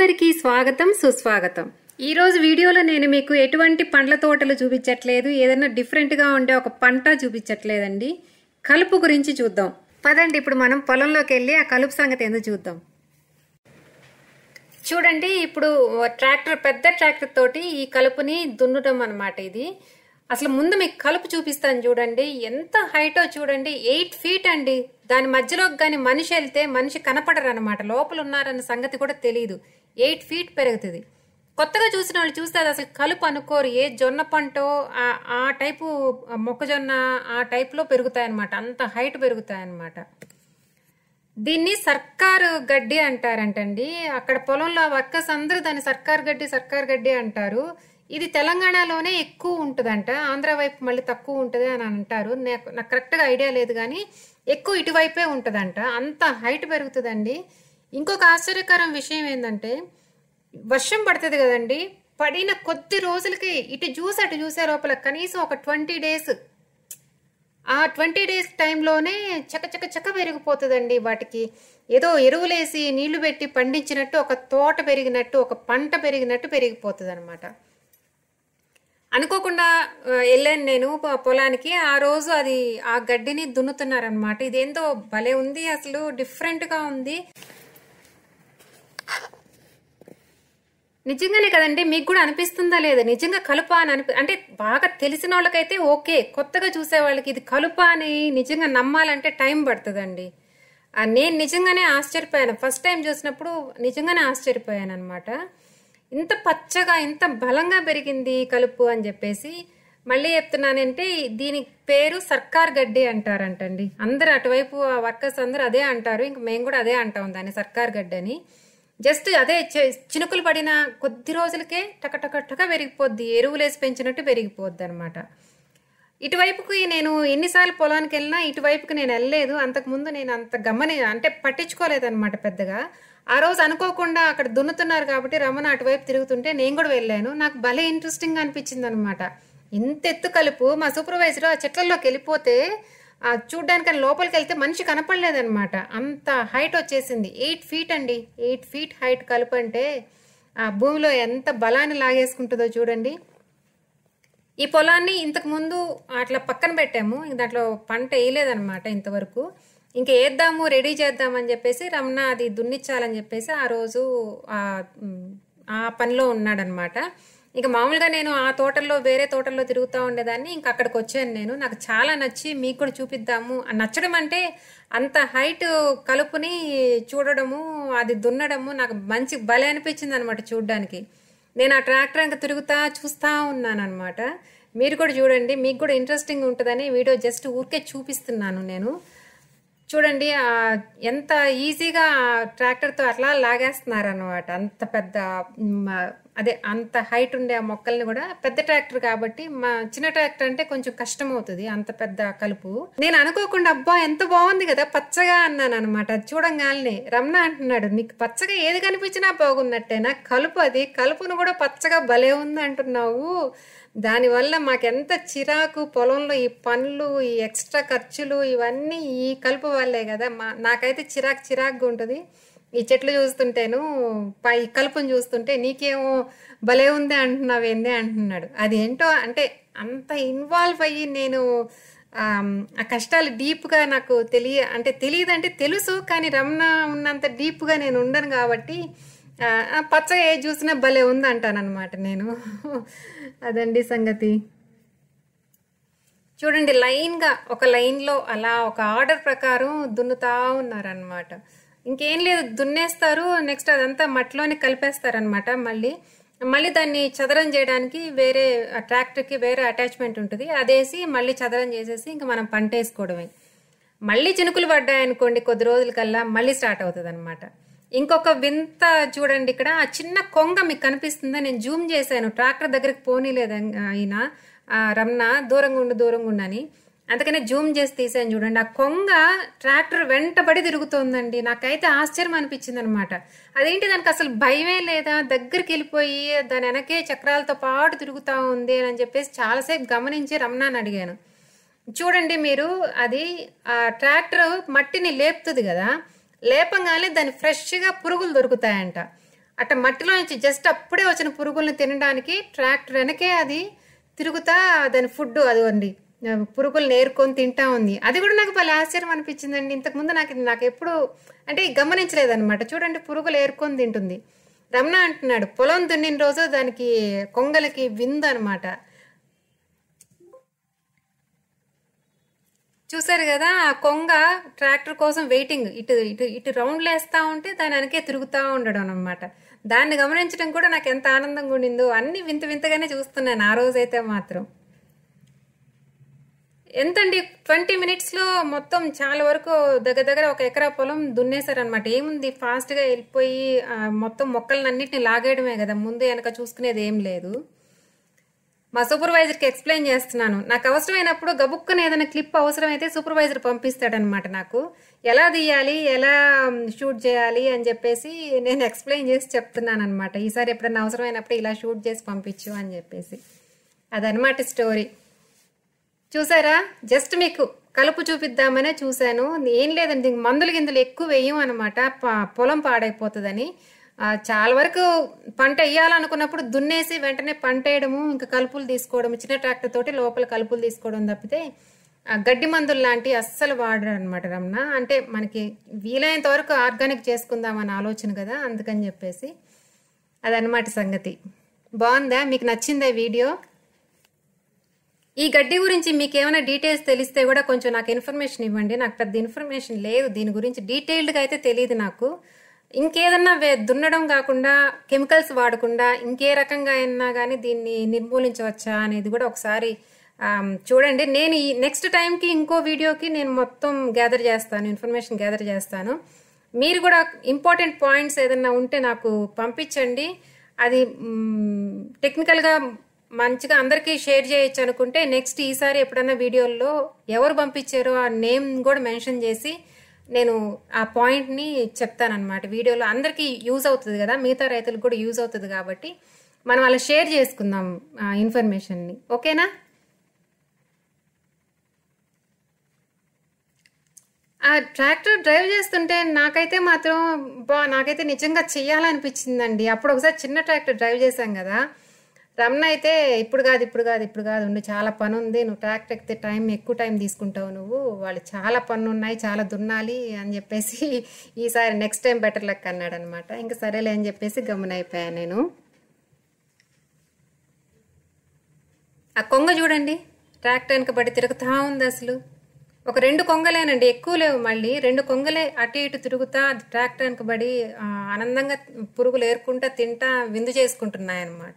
అందరికీ స్వాగతం సుస్వాగతం ఈ రోజు వీడియోలో నేను మీకు ఎటువంటి పండ్ల తోటలు చూపించట్లేదు ఏదైనా డిఫరెంట్ గా ఉండే ఒక పంట చూపించట్లేదండి కలుపు గురించి చూద్దాం పదండి ఇప్పుడు మనం పొలంలోకి వెళ్ళి ఆ కలుపు సంగతి ఎందుకు చూద్దాం చూడండి ఇప్పుడు ట్రాక్టర్ పెద్ద ట్రాక్టర్ తోటి ఈ కలుపుని దున్నడం అన్నమాట ఇది అసలు ముందు మీకు కలుపు చూపిస్తాను చూడండి ఎంత హైటో చూడండి ఎయిట్ ఫీట్ అండి దాని మధ్యలోకి కానీ మనిషి వెళ్తే మనిషి కనపడరు అనమాట లోపల ఉన్నారన్న సంగతి కూడా తెలియదు ఎయిట్ ఫీట్ పెరుగుతుంది కొత్తగా చూసిన వాళ్ళు చూస్తే అది అసలు కలుపు అనుకోరు ఏ జొన్న పంటో ఆ- ఆ టైపు మొక్కజొన్న ఆ టైప్లో పెరుగుతాయన్నమాట అంత హైట్ పెరుగుతాయన్నమాట దీన్ని సర్కారు గడ్డి అంటారంటండి అక్కడ పొలంలో వర్కర్స్ అందరూ దాన్ని సర్కారు గడ్డి సర్కారు గడ్డి అంటారు ఇది తెలంగాణలోనే ఎక్కువ ఉంటుందంట ఆంధ్ర వైపు మళ్ళీ తక్కువ ఉంటుంది అని అంటారు నాకు నాకు కరెక్ట్గా ఐడియా లేదు కానీ ఎక్కువ ఇటువైపే ఉంటుందంట అంత హైట్ పెరుగుతుందండి ఇంకొక ఆశ్చర్యకరం విషయం ఏంటంటే వర్షం పడుతుంది కదండి పడిన కొద్ది రోజులకి ఇటు చూసి అటు చూసే లోపల కనీసం ఒక ట్వంటీ డేస్ ఆ ట్వంటీ డేస్ టైంలోనే చక చక చక పెరిగిపోతుందండి వాటికి ఏదో ఎరువులేసి నీళ్లు పెట్టి పండించినట్టు ఒక తోట పెరిగినట్టు ఒక పంట పెరిగినట్టు పెరిగిపోతుంది అనమాట అనుకోకుండా ఆ, వెళ్ళాను నేను పొ- పొలానికి ఆ రోజు అది ఆ గడ్డిని దున్నుతున్నారనమాట ఇదేందో భలే ఉంది అసలు డిఫరెంట్గా ఉంది నిజంగానే కదండి మీకు కూడా అనిపిస్తుందా లేదా నిజంగా కలుప అని అనిపి అంటే బాగా తెలిసిన వాళ్ళకైతే ఓకే కొత్తగా చూసే వాళ్ళకి ఇది కలుప అని నిజంగా నమ్మాలంటే టైం పడుతుందండి ఆ, నేను నిజంగానే ఆశ్చర్యపోయాను ఫస్ట్ టైం చూసినప్పుడు నిజంగానే ఆశ్చర్యపోయాను అనమాట ఇంత పచ్చగా ఇంత బలంగా పెరిగింది ఈ కలుపు అని చెప్పేసి మళ్ళీ చెప్తున్నానంటే దీని పేరు సర్కార్ గడ్డి అంటారంటండి అందరు అటువైపు వర్కర్స్ అందరూ అదే అంటారు ఇంక మేము కూడా అదే అంటాం దాన్ని సర్కార్ గడ్డి అని జస్ట్ అదే చి- చినుకులు పడిన కొద్ది రోజులకే టక టక టక పెరిగిపోద్ది ఎరువులేసి పెంచినట్టు పెరిగిపోద్ది అనమాట ఇటువైపుకి నేను ఎన్నిసార్లు పొలానికి వెళ్ళినా ఇటువైపుకి నేను వెళ్ళలేదు అంతకుముందు నేను అంత గమని అంటే పట్టించుకోలేదన్నమాట పెద్దగా ఆ రోజు అనుకోకుండా అక్కడ దున్నుతున్నారు కాబట్టి రమణ అటువైపు తిరుగుతుంటే నేను కూడా వెళ్ళాను నాకు భలే ఇంట్రెస్టింగ్ అనిపించింది అనమాట ఇంత ఎత్తు కలుపు మా సూపర్వైజర్ ఆ చెట్లలోకి వెళ్ళిపోతే ఆ చూడ్డానికి లోపలికి వెళ్తే మనిషి కనపడలేదన్నమాట అంత హైట్ వచ్చేసింది ఎయిట్ ఫీట్ అండి ఎయిట్ ఫీట్ హైట్ కలుపు అంటే ఆ భూమిలో ఎంత బలాన్ని లాగేసుకుంటుందో చూడండి ఈ పొలాన్ని ఇంతకు ముందు అట్లా పక్కన పెట్టాము ఇంక దాంట్లో పంట వేయలేదన్నమాట ఇంతవరకు ఇంకా వేద్దాము రెడీ చేద్దామని చెప్పేసి రమణ అది దున్నిచ్చాలని చెప్పేసి ఆ రోజు ఆ ఉమ్, ఆ పనిలో ఉన్నాడనమాట ఇక మామూలుగా నేను ఆ తోటల్లో వేరే తోటల్లో తిరుగుతూ ఉండేదాన్ని ఇంకా అక్కడికి వచ్చాను నేను నాకు చాలా నచ్చి మీకు కూడా చూపిద్దాము ఆ నచ్చడం అంటే అంత హైట్ కలుపుని చూడడము అది దున్నడము నాకు మంచి భలే అనిపించింది అనమాట చూడడానికి నేను ఆ ట్రాక్టర్ ఇంకా తిరుగుతా చూస్తా ఉన్నాను అనమాట మీరు కూడా చూడండి మీకు కూడా ఇంట్రెస్టింగ్ ఉంటుందని వీడియో జస్ట్ ఊరికే చూపిస్తున్నాను నేను చూడండి ఆ ఎంత ఈజీగా ఆ ట్రాక్టర్తో అట్లా లాగేస్తున్నారు అనమాట అంత పెద్ద మ్, అదే అంత హైట్ ఉండే ఆ మొక్కల్ని కూడా పెద్ద ట్రాక్టర్ కాబట్టి మా చిన్న ట్రాక్టర్ అంటే కొంచెం కష్టం అవుతుంది అంత పెద్ద కలుపు నేను అనుకోకుండా అబ్బా ఎంత బాగుంది కదా పచ్చగా అన్నాను అనమాట చూడంగానే రమణ అంటున్నాడు నీకు పచ్చగా ఏది కనిపించినా బాగున్నట్టేనా కలుపు అది కలుపును కూడా పచ్చగా భలే ఉంది అంటున్నావు దానివల్ల మాకెంత చిరాకు పొలంలో ఈ పనులు ఈ ఎక్స్ట్రా ఖర్చులు ఇవన్నీ ఈ కలుపు వల్లే కదా మా నాకైతే చిరాకు చిరాకుగా ఉంటుంది ఈ చెట్లు చూస్తుంటేను పై ఈ కలుపుని చూస్తుంటే నీకేమో భలే ఉంది అంటున్నావు ఏంది అంటున్నాడు అది ఏంటో అంటే అంత ఇన్వాల్వ్ అయ్యి నేను ఆమ్, ఆ కష్టాలు డీప్గా నాకు తెలియ అంటే తెలియదంటే తెలుసు కానీ రమణ ఉన్నంత డీప్గా నేను ఉండను కాబట్టి ఆ, ఆ పచ్చగా ఏ చూసినా భలే ఉంది అంటానన్నమాట నేను అదండి సంగతి చూడండి లైన్గా ఒక లైన్లో అలా ఒక ఆర్డర్ ప్రకారం దున్నుతా ఉన్నారనమాట ఇంకేం లేదు దున్నేస్తారు నెక్స్ట్ అదంతా మట్టిలోనే కలిపేస్తారనమాట మళ్ళీ మళ్ళీ దాన్ని చదరం చేయడానికి వేరే ఆ ట్రాక్టర్కి వేరే అటాచ్మెంట్ ఉంటుంది అదేసి మళ్ళీ చదరం చేసేసి ఇంకా మనం పంట వేసుకోవడమే మళ్ళీ చినుకులు పడ్డాయనుకోండి కొద్ది రోజులకల్లా మళ్ళీ స్టార్ట్ అవుతుంది అనమాట ఇంకొక వింత చూడండి ఇక్కడ ఆ చిన్న కొంగ మీకు కనిపిస్తుందా నేను జూమ్ చేశాను ట్రాక్టర్ దగ్గరికి పోనీలేదు ఆయన ఆ రమణ దూరంగా ఉండు దూరంగా ఉండు అని అందుకనే జూమ్ చేసి తీసాను చూడండి ఆ కొంగ ట్రాక్టర్ వెంటబడి తిరుగుతోందండి నాకైతే ఆశ్చర్యం అనిపించింది అనమాట అదేంటి దానికి అసలు భయమే లేదా దగ్గరికి వెళ్ళిపోయి దాని వెనకే చక్రాలతో పాటు తిరుగుతా ఉంది అని చెప్పేసి చాలాసేపు గమనించి రమణాన్ని అడిగాను చూడండి మీరు అది ఆ ట్రాక్టర్ మట్టిని లేపుతుంది కదా లేపంగానే దాని ఫ్రెష్గా పురుగులు దొరుకుతాయంట అట్ట మట్టిలో నుంచి జస్ట్ అప్పుడే వచ్చిన పురుగుల్ని తినడానికి ట్రాక్టర్ వెనకే అది తిరుగుతా దాని ఫుడ్ అది ఉంది పురుగులు నేర్కొని తింటా ఉంది అది కూడా నాకు భలే ఆశ్చర్యం అనిపించిందండి ఇంతకుముందు నాకు ఇది నాకు ఎప్పుడు అంటే గమనించలేదన్నమాట చూడండి పురుగులు ఏరుకొని తింటుంది రమణ అంటున్నాడు పొలం దున్నిన రోజు దానికి కొంగలకి విందు అనమాట చూసారు కదా ఆ కొంగ ట్రాక్టర్ కోసం వెయిటింగ్ ఇటు ఇటు ఇటు రౌండ్లు వేస్తూ ఉంటే దాని వెనకే తిరుగుతూ ఉండడం అనమాట దాన్ని గమనించడం కూడా నాకు ఎంత ఆనందంగా ఉండిందో అన్ని వింత వింతగానే చూస్తున్నాను ఆ రోజైతే మాత్రం ఎంతండి ట్వంటీ మినిట్స్లో మొత్తం చాలా వరకు దగ్గర దగ్గర ఒక ఎకరా పొలం దున్నేశారనమాట ఏముంది ఫాస్ట్గా వెళ్ళిపోయి ఆ, మొత్తం మొక్కలన్నింటినీ లాగేయడమే కదా ముందు వెనక చూసుకునేది ఏం లేదు మా సూపర్వైజర్కి ఎక్స్ప్లెయిన్ చేస్తున్నాను నాకు అవసరమైనప్పుడు గబుక్కున ఏదైనా క్లిప్ అవసరమైతే సూపర్వైజర్ పంపిస్తాడనమాట నాకు ఎలా తీయాలి ఎలా షూట్ చేయాలి అని చెప్పేసి నేను ఎక్స్ప్లెయిన్ చేసి చెప్తున్నాను అనమాట ఈసారి ఎప్పుడైనా అవసరమైనప్పుడు ఇలా షూట్ చేసి పంపించు అని చెప్పేసి అదనమాట స్టోరీ చూసారా జస్ట్ మీకు కలుపు చూపిద్దామనే చూశాను ఏం లేదండి దీనికి మందులు గిందులు ఎక్కువ వేయం అనమాట పొలం పాడైపోతుందని ఆ, చాలా వరకు పంట వేయాలనుకున్నప్పుడు దున్నేసి వెంటనే పంట వేయడము ఇంకా కలుపులు తీసుకోవడం చిన్న ట్రాక్టర్ తోటి లోపల కలుపులు తీసుకోవడం తప్పితే ఆ, గడ్డి మందులు లాంటివి అస్సలు వాడరు అనమాట రమణ అంటే మనకి వీలైనంత వరకు ఆర్గానిక్ చేసుకుందామని ఆలోచన కదా అందుకని చెప్పేసి అదనమాట సంగతి బాగుందా మీకు నచ్చిందా ఈ వీడియో ఈ గడ్డి గురించి మీకు ఏమైనా డీటెయిల్స్ తెలిస్తే కూడా కొంచెం నాకు ఇన్ఫర్మేషన్ ఇవ్వండి నాకు పెద్ద ఇన్ఫర్మేషన్ లేదు దీని గురించి డీటెయిల్డ్గా అయితే తెలియదు నాకు ఇంకేదన్నా వే- దున్నడం కాకుండా కెమికల్స్ వాడకుండా ఇంకే రకంగా అయినా కానీ దీన్ని నిర్మూలించవచ్చా అనేది కూడా ఒకసారి ఆమ్, చూడండి నేను ఈ నెక్స్ట్ టైంకి ఇంకో వీడియోకి నేను మొత్తం గ్యాదర్ చేస్తాను ఇన్ఫర్మేషన్ గ్యాదర్ చేస్తాను మీరు కూడా ఇంపార్టెంట్ పాయింట్స్ ఏదన్నా ఉంటే నాకు పంపించండి అది మ్, టెక్నికల్గా మంచిగా అందరికీ షేర్ చేయొచ్చు అనుకుంటే నెక్స్ట్ ఈసారి ఎప్పుడైనా వీడియోల్లో ఎవరు పంపించారో ఆ నేమ్ కూడా మెన్షన్ చేసి నేను ఆ పాయింట్ని చెప్తానన్నమాట వీడియోలో అందరికీ యూజ్ అవుతుంది కదా మిగతా రైతులకు కూడా యూజ్ అవుతుంది కాబట్టి మనం అలా షేర్ చేసుకుందాం ఆ ఇన్ఫర్మేషన్ని ఓకేనా ఆ ట్రాక్టర్ డ్రైవ్ చేస్తుంటే నాకైతే మాత్రం బా నాకైతే నిజంగా చెయ్యాలనిపించిందండి అప్పుడు ఒకసారి చిన్న ట్రాక్టర్ డ్రైవ్ చేశాం కదా రమణ అయితే ఇప్పుడు కాదు ఇప్పుడు కాదు ఇప్పుడు కాదు ఉండి చాలా పని ఉంది నువ్వు ట్రాక్టర్ ఎక్కితే టైం ఎక్కువ టైం తీసుకుంటావు నువ్వు వాళ్ళు చాలా పనులు ఉన్నాయి చాలా దున్నాలి అని చెప్పేసి ఈసారి నెక్స్ట్ టైం బెటర్ లెక్క అన్నాడు అనమాట ఇంకా సరేలే అని చెప్పేసి గమనైపోయాను నేను ఆ కొంగ చూడండి ట్రాక్టర్ వెనక పడి తిరుగుతా ఉంది అసలు ఒక రెండు కొంగలేనండి ఎక్కువ లేవు మళ్ళీ రెండు కొంగలే అటు ఇటు తిరుగుతా అది ట్రాక్టర్ వెనకబడి ఆ, ఆనందంగా పురుగులు ఏరుకుంటా తింటా విందు చేసుకుంటున్నాయి అన్నమాట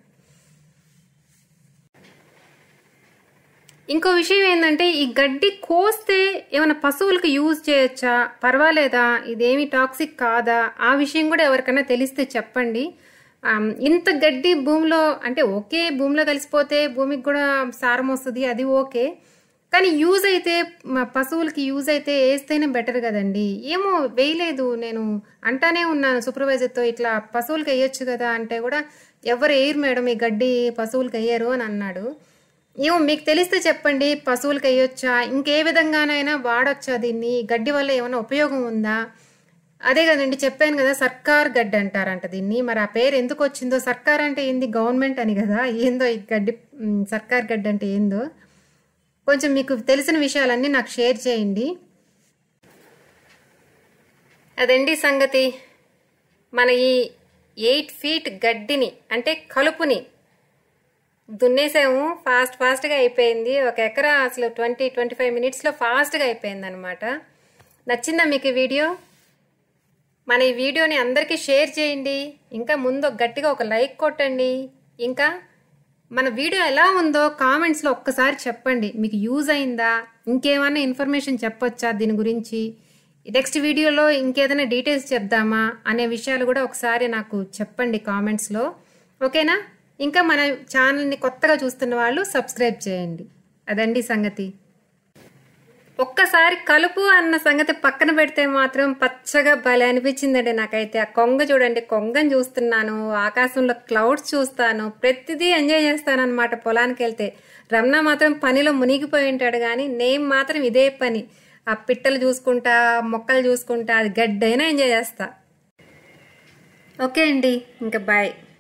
ఇంకో విషయం ఏంటంటే ఈ గడ్డి కోస్తే ఏమైనా పశువులకు యూజ్ చేయొచ్చా పర్వాలేదా ఇదేమి టాక్సిక్ కాదా ఆ విషయం కూడా ఎవరికైనా తెలిస్తే చెప్పండి ఆమ్, ఇంత గడ్డి భూమిలో అంటే ఓకే భూమిలో కలిసిపోతే భూమికి కూడా సారం వస్తుంది అది ఓకే కానీ యూజ్ అయితే మా పశువులకి యూజ్ అయితే వేస్తేనే బెటర్ కదండి ఏమో వేయలేదు నేను అంటానే ఉన్నాను సూపర్వైజర్తో ఇట్లా పశువులకి వేయొచ్చు కదా అంటే కూడా ఎవరు వేయరు మేడం ఈ గడ్డి పశువులకి వేయరు అని అన్నాడు ఏమో మీకు తెలిస్తే చెప్పండి పశువులకి వేయొచ్చా ఇంకే విధంగానైనా వాడొచ్చా దీన్ని ఈ గడ్డి వల్ల ఏమైనా ఉపయోగం ఉందా అదే కదండి చెప్పాను కదా సర్కార్ గడ్డి అంటారంట దీన్ని మరి ఆ పేరు ఎందుకు వచ్చిందో సర్కార్ అంటే ఏంది గవర్నమెంట్ అని కదా ఏందో ఈ గడ్డి మ్, సర్కార్ గడ్డి అంటే ఏందో కొంచెం మీకు తెలిసిన విషయాలన్నీ నాకు షేర్ చేయండి అదండి సంగతి మన ఈ ఎయిట్ ఫీట్ గడ్డిని అంటే కలుపుని దున్నేసాము ఫాస్ట్ ఫాస్ట్గా అయిపోయింది ఒక ఎకరా అసలు ట్వంటీ ట్వంటీ ఫైవ్ మినిట్స్లో ఫాస్ట్గా అయిపోయింది అనమాట నచ్చిందా మీకు ఈ వీడియో మన ఈ వీడియోని అందరికీ షేర్ చేయండి ఇంకా ముందు గట్టిగా ఒక లైక్ కొట్టండి ఇంకా మన వీడియో ఎలా ఉందో కామెంట్స్లో ఒక్కసారి చెప్పండి మీకు యూజ్ అయిందా ఇంకేమైనా ఇన్ఫర్మేషన్ చెప్పొచ్చా దీని గురించి నెక్స్ట్ వీడియోలో ఇంకేదైనా డీటెయిల్స్ చెప్దామా అనే విషయాలు కూడా ఒకసారి నాకు చెప్పండి కామెంట్స్లో ఓకేనా ఇంకా మన ఛానల్ని కొత్తగా చూస్తున్న వాళ్ళు సబ్స్క్రైబ్ చేయండి అదండి సంగతి ఒక్కసారి కలుపు అన్న సంగతి పక్కన పెడితే మాత్రం పచ్చగా భలే అనిపించిందండి నాకైతే ఆ కొంగ చూడండి కొంగని చూస్తున్నాను ఆకాశంలో క్లౌడ్స్ చూస్తాను ప్రతిదీ ఎంజాయ్ చేస్తాను అనమాట పొలానికి వెళ్తే రమణ మాత్రం పనిలో మునిగిపోయి ఉంటాడు కానీ నేను మాత్రం ఇదే పని ఆ పిట్టలు చూసుకుంటా మొక్కలు చూసుకుంటా అది గడ్డైనా ఎంజాయ్ చేస్తా ఓకే అండి ఇంకా బాయ్